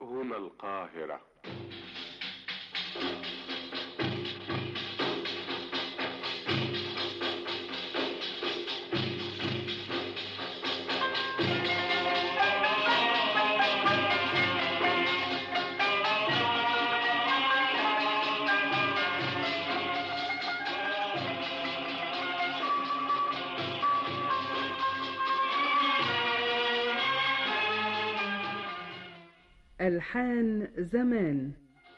هنا القاهرة ألحان زمان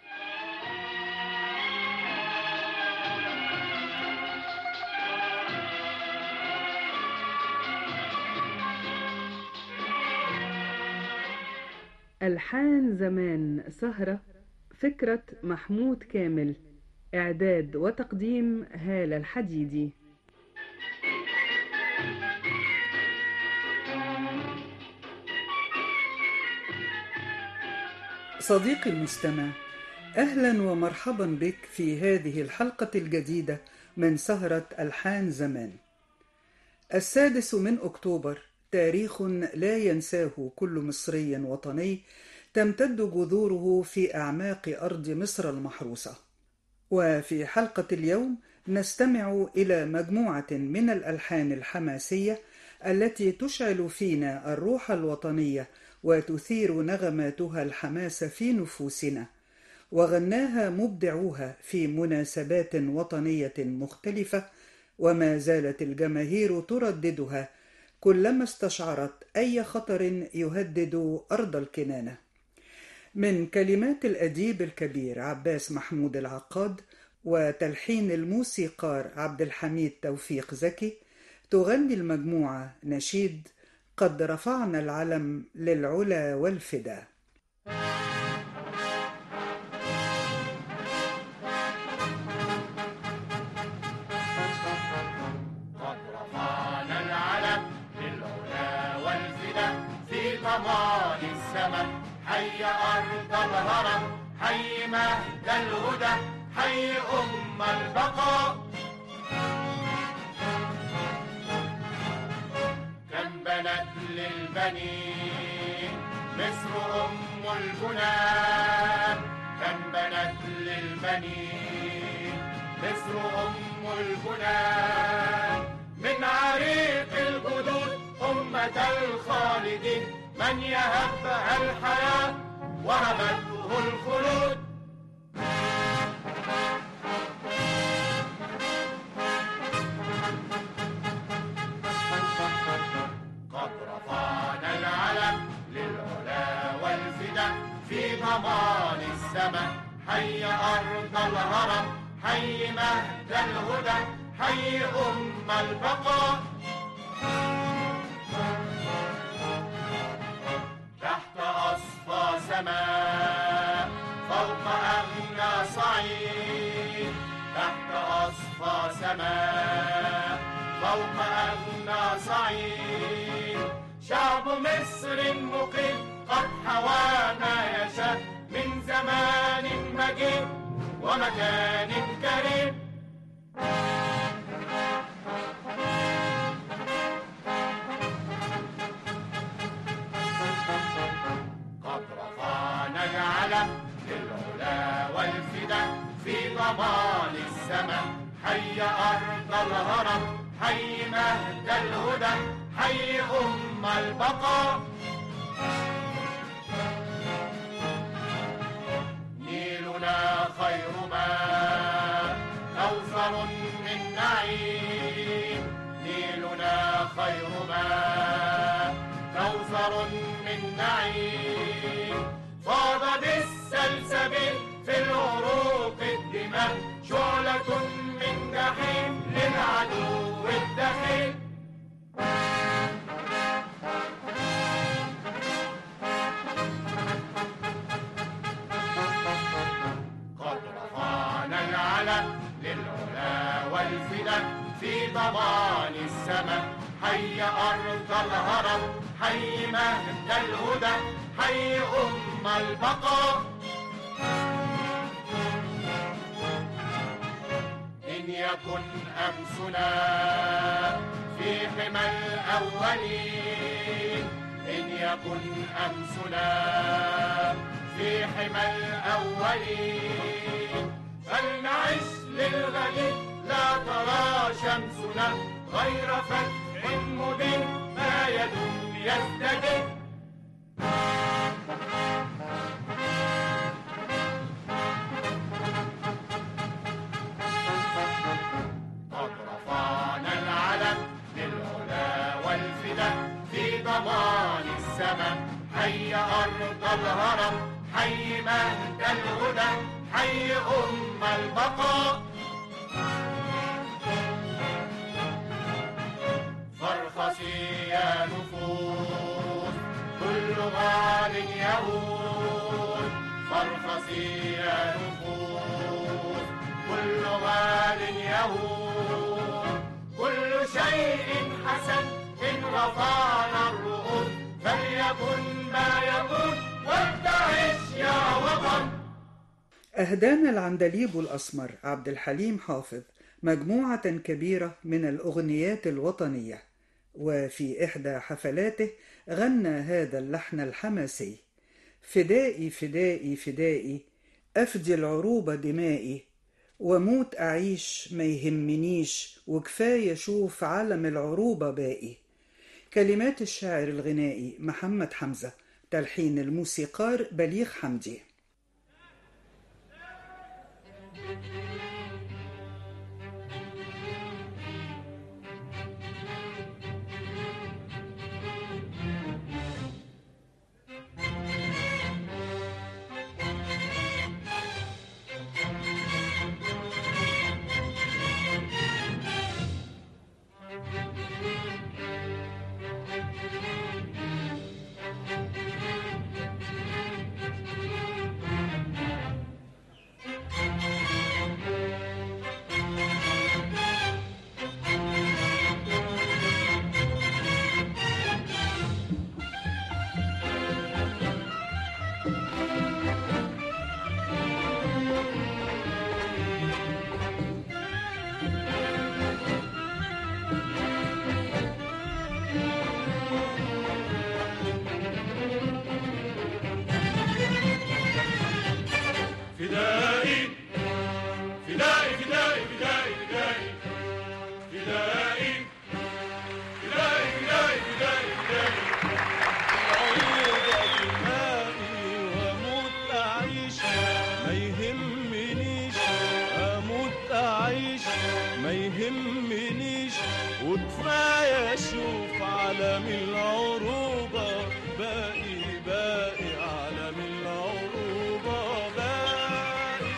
ألحان زمان سهرة فكرة محمود كامل إعداد وتقديم هالة الحديدي صديقي المستمع اهلا ومرحبا بك في هذه الحلقه الجديده من سهره الحان زمان السادس من اكتوبر تاريخ لا ينساه كل مصري وطني تمتد جذوره في اعماق ارض مصر المحروسه وفي حلقه اليوم نستمع الى مجموعه من الالحان الحماسيه التي تشعل فينا الروح الوطنيه وتثير نغماتها الحماس في نفوسنا وغناها مبدعوها في مناسبات وطنيه مختلفه وما زالت الجماهير ترددها كلما استشعرت اي خطر يهدد ارض الكنانه من كلمات الاديب الكبير عباس محمود العقاد وتلحين الموسيقار عبد الحميد توفيق زكي تغني المجموعه نشيد قد رفعنا العلم للعلا والفدا قد رفعنا العلم للعلا والفدا في ضمان السماء حي أرض الهرم حي مهد الهدى حي أم البقاء كم بنت للبنين مصر أم البنان كم بنت للبنين مصر أم البنان من عريق الجدود أمة الخالدين من يهبها الحياة وهبته الخلود قد رفعنا العلم للعلا والفدا في ضمان السماء حي أرض الهرم حي مهد الهدى حي أم البقاء تحت أصفى سماء فوق أغنى صعيد تحت أصفى سماء فوق أغنى صعيد شعب مصر مقيم قد حوى ما يشاء من زمان مجيد ومكان كريم قد رفعنا العلم للعلا والفدا في ضمان السماء حي أرض الهرم حي مهد الهدى حي أم البقاء نيلنا خير ماء كوثر من نعيم نيلنا خير ماء كوثر من نعيم فاض بالسلسبيل في العروق الدماء شعلة من جحيم للعدو الدخيل قد رفعنا العلم للعلا والفدا في ضمان السماء حي أرض الهرم حي مهد الهدى حي أم البقاء إن يكن أمسنا في حمى الأولين إن يكن أمسنا في حمى الأولين فلنعش للغد لا ترى شمسنا غير فتح مبين ما يدوم يزدجر قد رفعنا العلم للعلا والفدا في ضمان السماء حي أرض الهرم حي مهد الهدى حي أم البقاء فارخصي يا نفوس كل غال يهود فارخصي يا نفوس كل غال يهود كل شيء حسن إن رفعنا الرؤوس فليكن ما يكون وابتعش يا وطن أهدانا العندليب الأسمر عبد الحليم حافظ مجموعة كبيرة من الأغنيات الوطنية وفي إحدى حفلاته غنى هذا اللحن الحماسي فدائي فدائي فدائي أفدي العروبة دمائي وموت أعيش ما يهمنيش وكفاية شوف علم العروبة باقي كلمات الشاعر الغنائي محمد حمزة تلحين الموسيقار بليغ حمدي فدائي فدائي فدائي فدائي فدائي فدائي فدائي فدائي فدائي فدائي واموت اعيش ما يهمنيش اموت اعيش ما يهمنيش وكفايه اشوف عالم العروبه باقي باقي عالم العروبه باقي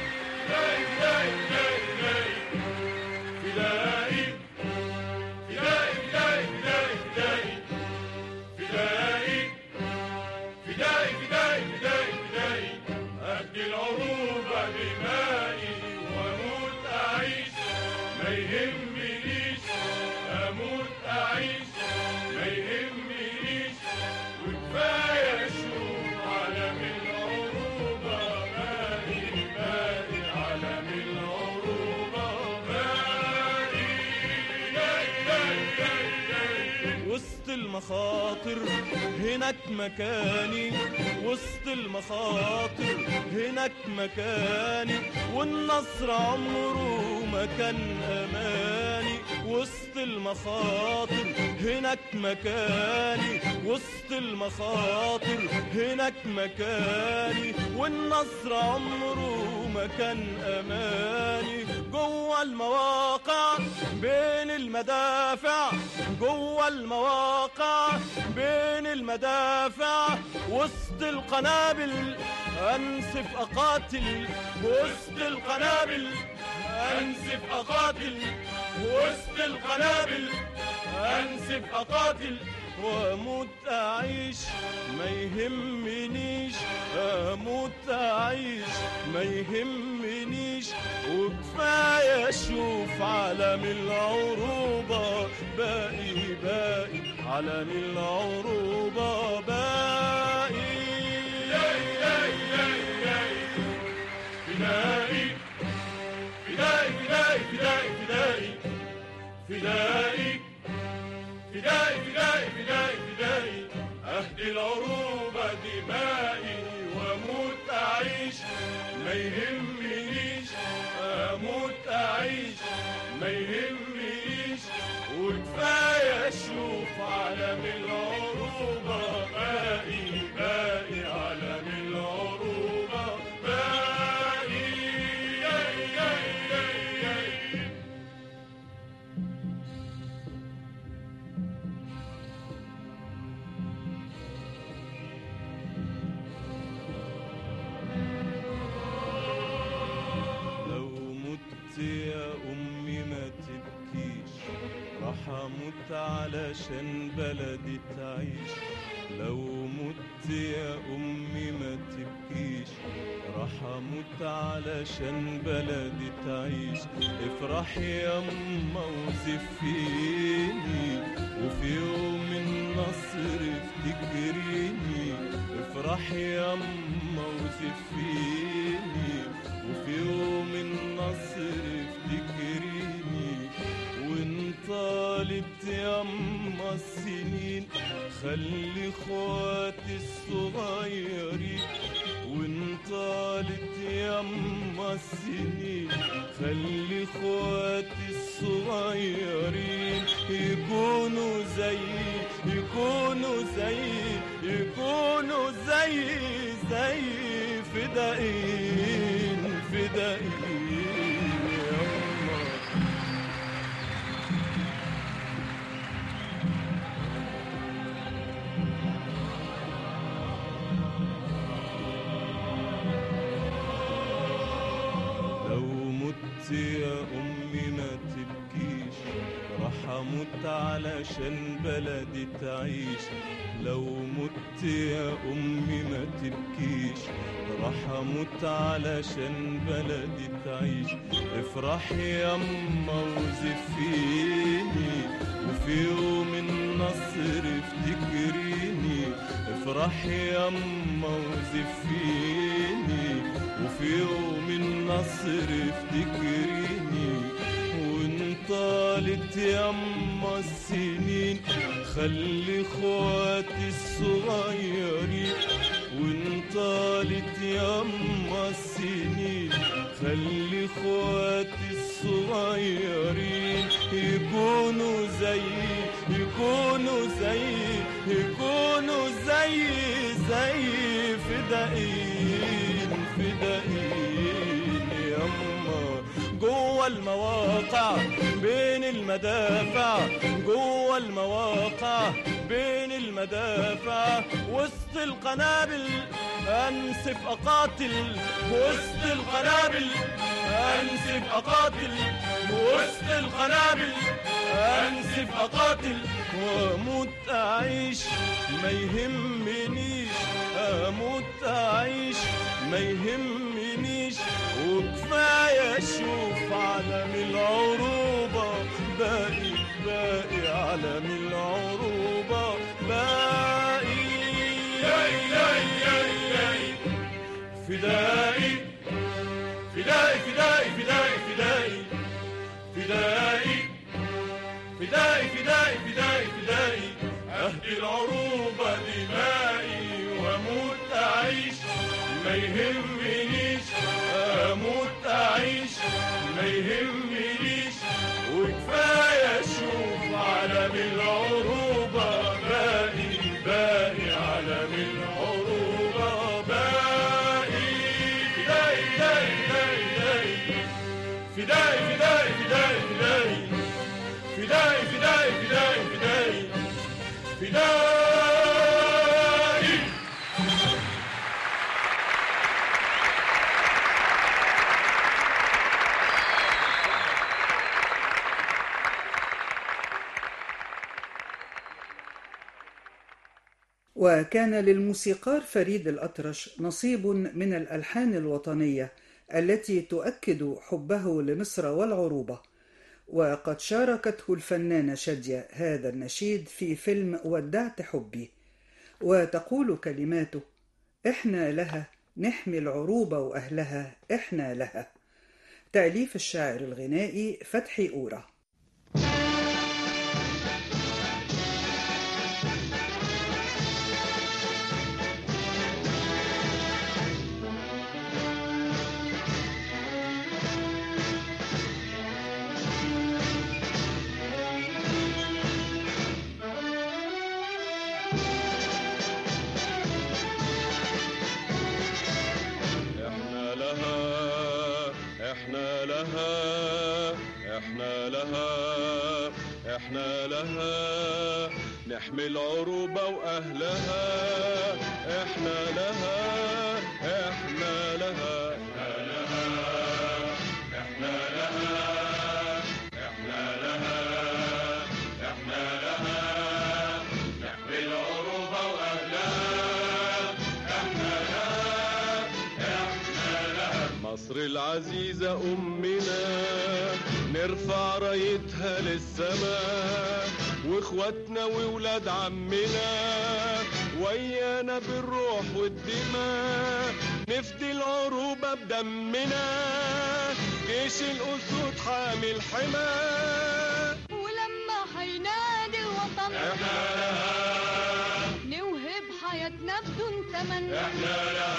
فدائي فدائي فدائي فدائي فدائي فدائي فدائي فدائي فدائي أهدي العروبة بمائي وأموت أعيش ما يهمنيش أموت أعيش ما يهمنيش وكفاية أشوف عالم العروبة مائي مائي عالم العروبة مائي مائي مائي مائي وسط المخاطر هناك مكاني وسط المخاطر هناك مكاني والنصر عمره ما كان اماني وسط المخاطر هناك مكاني وسط المخاطر هناك مكاني والنصر عمره ما كان اماني جوه المواقع بين المدافع جوه المواقع بين المدافع وسط القنابل انسف اقاتل وسط القنابل انسف اقاتل وسط القنابل انسف اقاتل واموت اعيش ما يهمنيش اموت اعيش ما يهمنيش وكفايه اشوف عالم العروبه باقي باقي عالم العروبه باقي فدائي فدائي فدائي فدائي فدائي فدائي فدائي فدائي فدائي فدائي أهدي العروبة دمائي وأموت ما يهمنيش اموت اعيش ما يهمنيش وكفايه اشوف عالم العروبه باقي باقي عالم العروبه باقي ياي ياي ياي ياي لو مت يا أمي ما تبكيش راح أموت علشان بلدي تعيش لو مت يا أمي ما تبكيش راح أموت علشان بلدي تعيش افرحي يا أما وزفيني وفي يوم النصر افتكريني افرحي يا أما وزفيني وفي يوم النصر افتكريني وان طالت يما السنين خلي اخواتي الصغيرين وان طالت يما السنين خلي اخواتي الصغيرين يكونوا زي يكونوا زي يكونوا زي زي فدائين فدائين يما لو مت يا أمي ما تبكيش راح أموت علشان بلدي تعيش لو مت يا أمي ما تبكيش راح أموت علشان بلدي تعيش افرحي يا أما وزفيني وفي يوم النصر افتكريني افرحي يا أما وزفيني وفي يوم النصر افتكريني وان طالت يما السنين خلي اخواتي الصغيرين وان طالت يما السنين خلي اخواتي الصغيرين يكونوا زي يكونوا زي يكونوا زي زي فدائين فدائين يما جوه المواقع بين المدافع جوه المواقع بين المدافع وسط القنابل انسف اقاتل وسط القنابل انسف اقاتل وسط القنابل انسف اقاتل واموت اعيش ما يهمنيش اموت اعيش ما يهمنيش وكفايه اشوف عالم العروبه باقي باقي عالم العروبه باقي ياي ياي ياي ياي فدائي فدائي فدائي فدائي فدائي فدائي فدائي فدائي فدائي فدائي أهدي العروبة دمائي وأموت أعيش ما يهمنيش أموت أعيش ما يهمنيش وكفاية أشوف عالم العروبة باقي باقي عالم العروبة باقي فدائي فدائي فدائي فدائي فدائي فدائي فدائي فدائي فدائي فدائي فدائي فدائي وكان للموسيقار فريد الأطرش نصيب من الألحان الوطنية التي تؤكد حبه لمصر والعروبة وقد شاركته الفنانة شادية هذا النشيد في فيلم ودعت حبي وتقول كلماته إحنا لها نحمي العروبة وأهلها إحنا لها تأليف الشاعر الغنائي فتحي أورا احنا لها احنا لها احنا لها نحمي العروبة واهلها احنا لها احنا لها احنا لها احنا لها احنا لها نحمي العروبة واهلها احنا لها احنا لها مصر العزيزة أمنا نرفع رايتها للسماء واخواتنا وولاد عمنا ويانا بالروح والدماء نفدي العروبة بدمنا جيش الأسود حامل حما ولما حينادي الوطن احنا لها نوهب حياتنا بدون ثمن احنا لها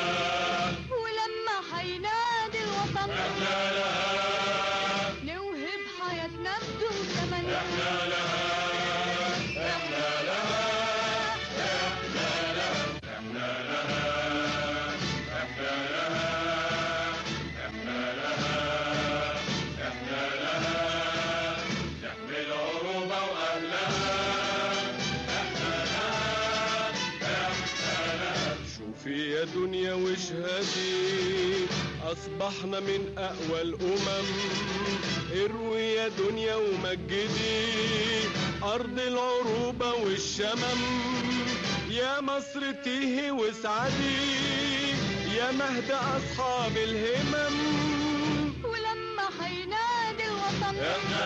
ولما حينادي الوطن احنا لها نوهب حياتنا بدون ثمن احنا لها احنا لها احنا لها احنا لها احنا لها احنا لها احنا لها نحمي العروبة واهلها احنا لها احنا لها شوفي يا دنيا واشهدي اصبحنا من اقوى الامم اروي يا دنيا ومجدي ارض العروبة والشمم يا مصر تيهي واسعدي يا مهد اصحاب الهمم ولما حينادي الوطن احنا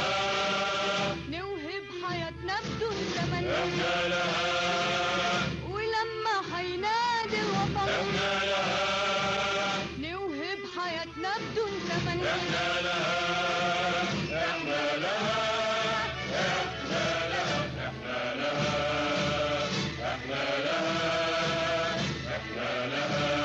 لها نوهب حياتنا بدون ثمن احنا لها ولما حينادي الوطن احنا لها نوهب حياتنا بدون ثمن احنا لها احنا لها احنا لها احنا لها احنا لها احنا لها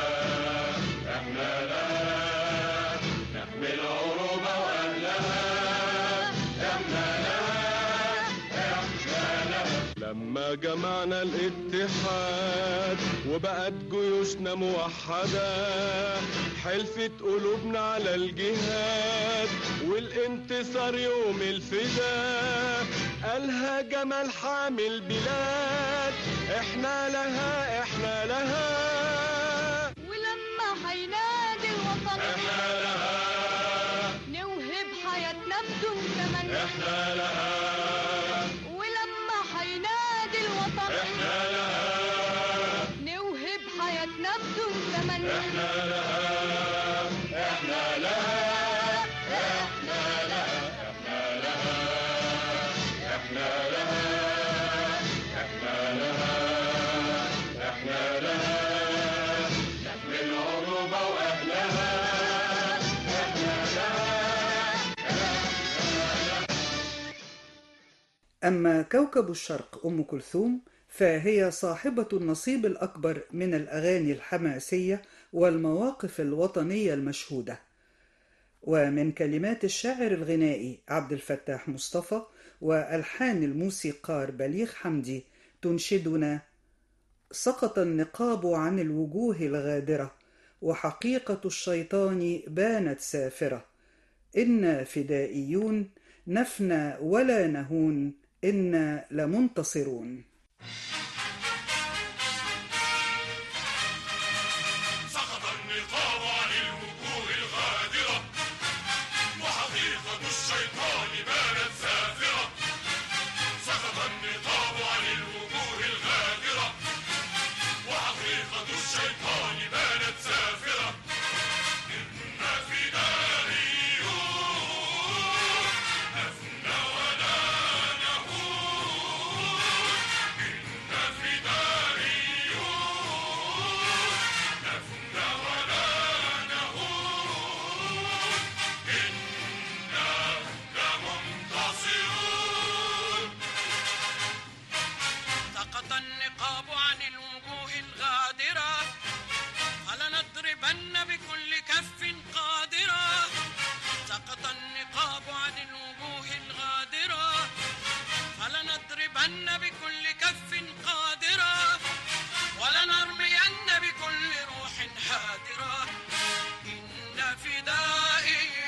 احنا لها نحمي العروبة واهلها احنا لها احنا لها لما جمعنا الاتحاد وبقت جيوشنا موحدة حلفت قلوبنا على الجهاد والانتصار يوم الفداء قالها جمال حامل بلاد احنا لها احنا لها ولما حينادي الوطن احنا لها نوهب حياتنا بدون ثمن احنا لها ولما حينادي الوطن احنا لها نوهب حياتنا بدون ثمن احنا لها احنا لها احنا لها احنا لها احنا لها احنا لها احنا لها نحمي العروبة واهلها احنا لها أما كوكب الشرق أم كلثوم فهي صاحبة النصيب الأكبر من الأغاني الحماسية والمواقف الوطنية المشهودة ومن كلمات الشاعر الغنائي عبد الفتاح مصطفى وألحان الموسيقار بليغ حمدي تنشدنا سقط النقاب عن الوجوه الغادرة وحقيقة الشيطان بانت سافرة إنا فدائيون نفنى ولا نهون إنا لمنتصرون سقط النقاب عن الوجوه الغادرة وحقيقة الشيطان بانت سافرة سقط النقاب عن الوجوه الغادرة وحقيقة الشيطان بانت سافرة إنا فدائيون نفنى ولا نهون إنا فدائيون نفنى ولا نهون إنا لمنتصرون سقط النقاب عن الوجوه الغادرة فلنضربن بكل كف قادرة سقط النقاب عن الوجوه الغادرة فلنضربن بكل كف قادرة ولنرمين بكل روح حادرة إن فدائي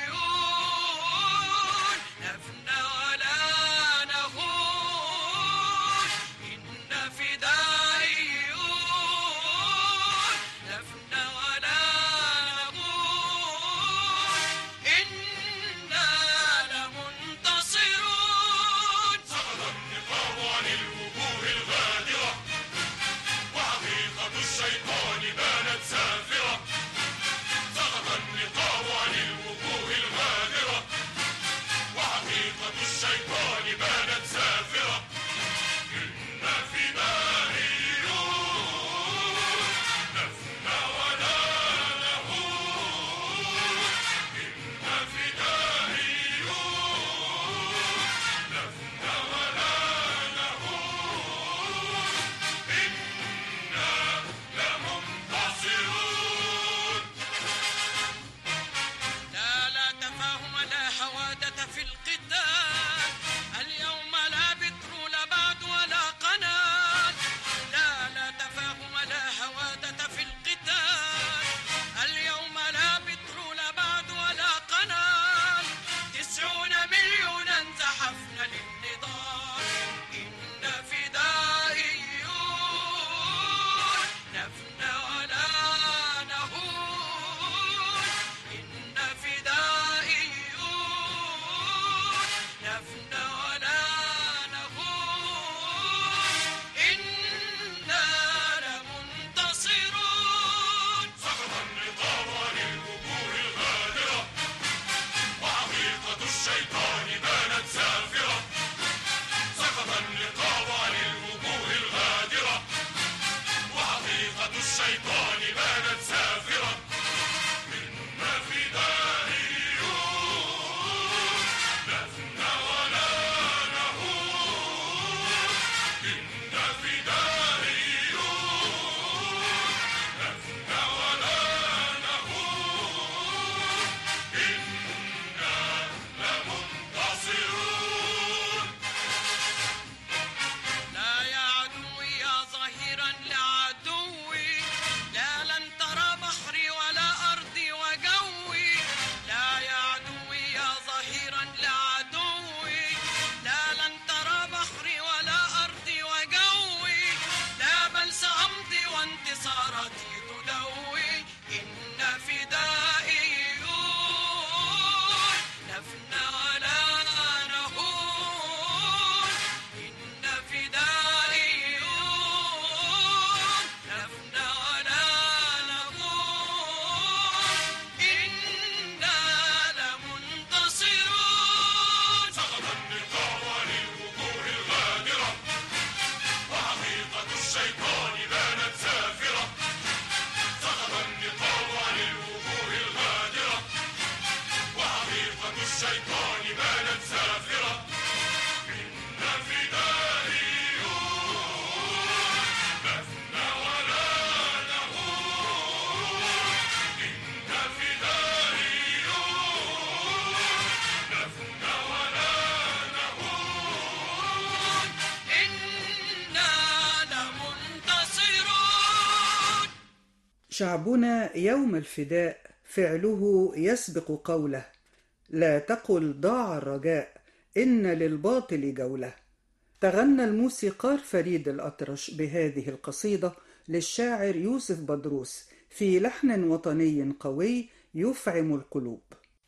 شعبنا يوم الفداء فعله يسبق قوله لا تقل ضاع الرجاء إن للباطل جولة تغنى الموسيقار فريد الأطرش بهذه القصيدة للشاعر يوسف بدروس في لحن وطني قوي يفعم القلوب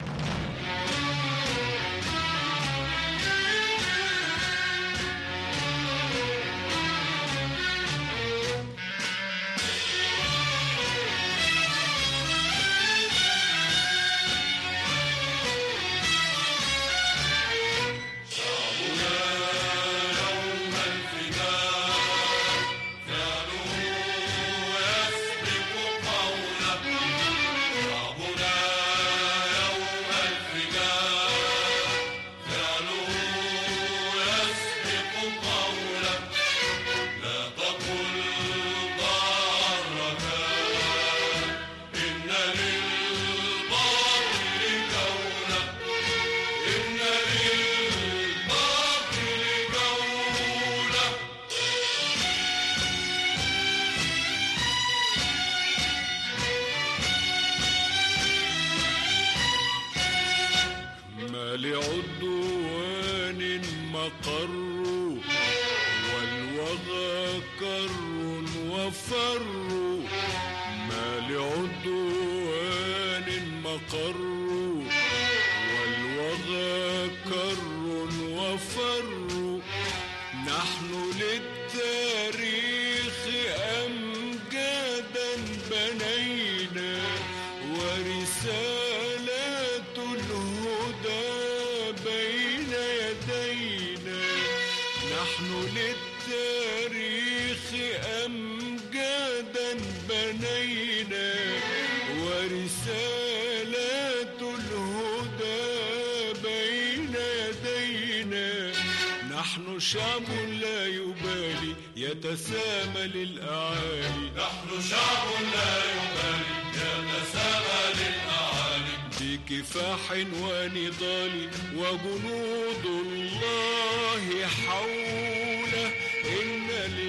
ما لعدوان مقر والوغى كر وفر ما لعدوان مقر والوغى كر وفر نحن للتاريخ أمجادا بنينا ورسالات الهدى بين يدينا نحن للتاريخ أمجادا بنينا ورسالات الهدى بين يدينا نحن شعب لا يبالي يتسامى للأعالي نحن شعب لا يبالي يتسامى للأعالي بكفاح ونضال وجنود الله حوله إن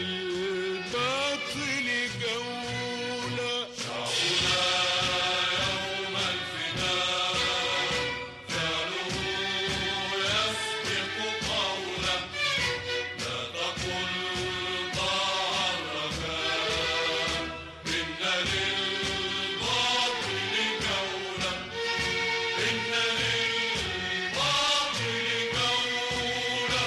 للباطل جولة شعبنا يوم الفداء فعله يسبق قوله لا تقل ضاع الرجاء إن للباطل جولة إن للباطل جولة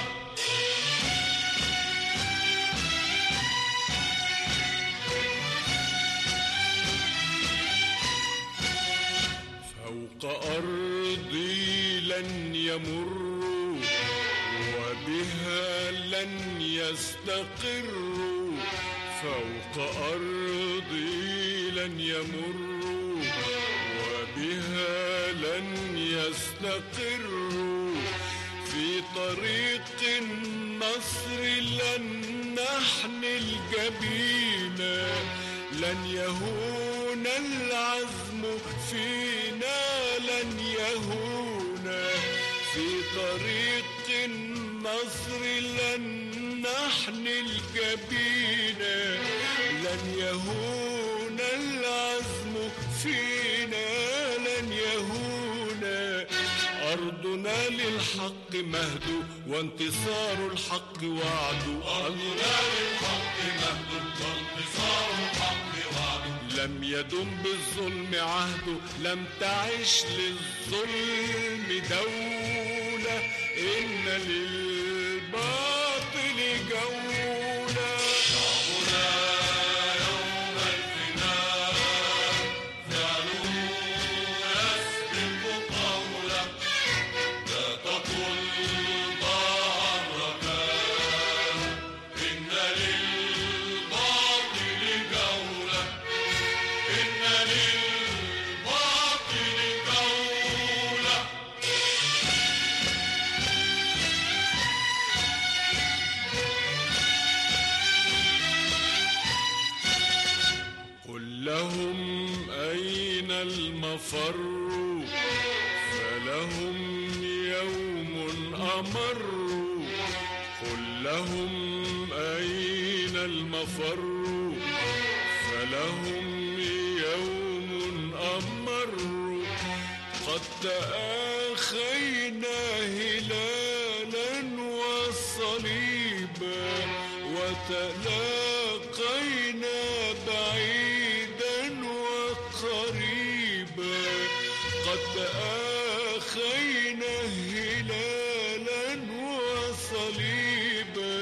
فوق أرضي لن يمروا وبها لن يستقروا فوق أرضي لن يمروا وبها لن يستقروا في طريق النصر لن نحمل جبينا لن يهون العزم فينا لن يهون في طريق النصر لن نحمل جبينا لن يهون العزم فينا لن يهون أرضنا للحق مهد وانتصار الحق وعد أرضنا للحق مهد وانتصار الحق وعد لم يدم بالظلم عهد لم تعش للظلم دولة إن للباطل جولة شعبنا يوم الفداء فعله يسبق قوله لا تقل ضاع الرجاء إن للباطل جولة إن للباطل جولة قل لهم أين المفر فلهم يوم أمر قل لهم أين المفر فلهم وتلاقينا بعيدا وقريبا قد آخينا هلالا وصليبا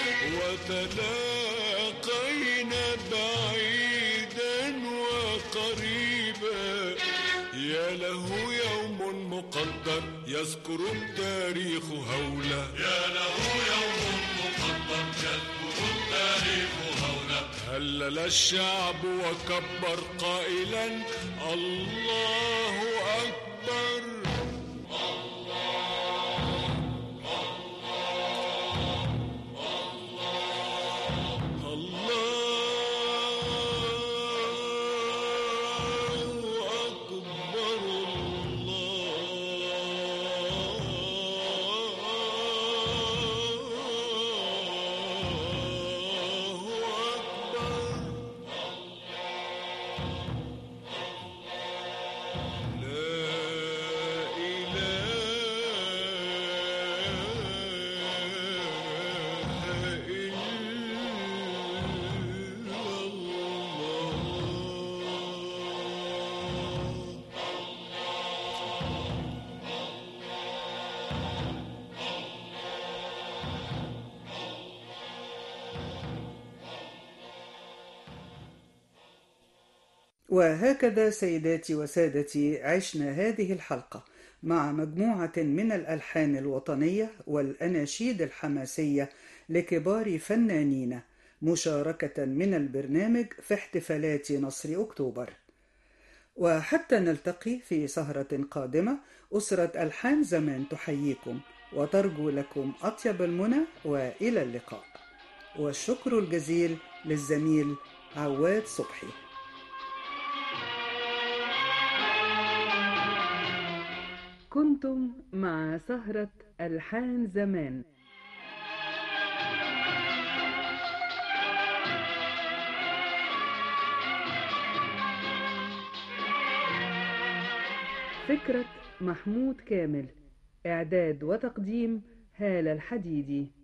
وتلاقينا بعيدا وقريبا يا له يوم مقدر يذكر التاريخ هولا يا له يوم مقدر يذكر التاريخ هولا هلل الشعب وكبر قائلا الله أكبر الله أكبر الله أكبر لا إله إلا الله وهكذا سيداتي وسادتي عشنا هذه الحلقة مع مجموعة من الألحان الوطنية والأناشيد الحماسية لكبار فنانين مشاركة من البرنامج في احتفالات نصر أكتوبر وحتى نلتقي في سهرة قادمة أسرة ألحان زمان تحييكم وترجو لكم أطيب المنى وإلى اللقاء والشكر الجزيل للزميل عواد صبحي كنتم مع سهرة ألحان زمان فكرة محمود كامل إعداد وتقديم هالة الحديدي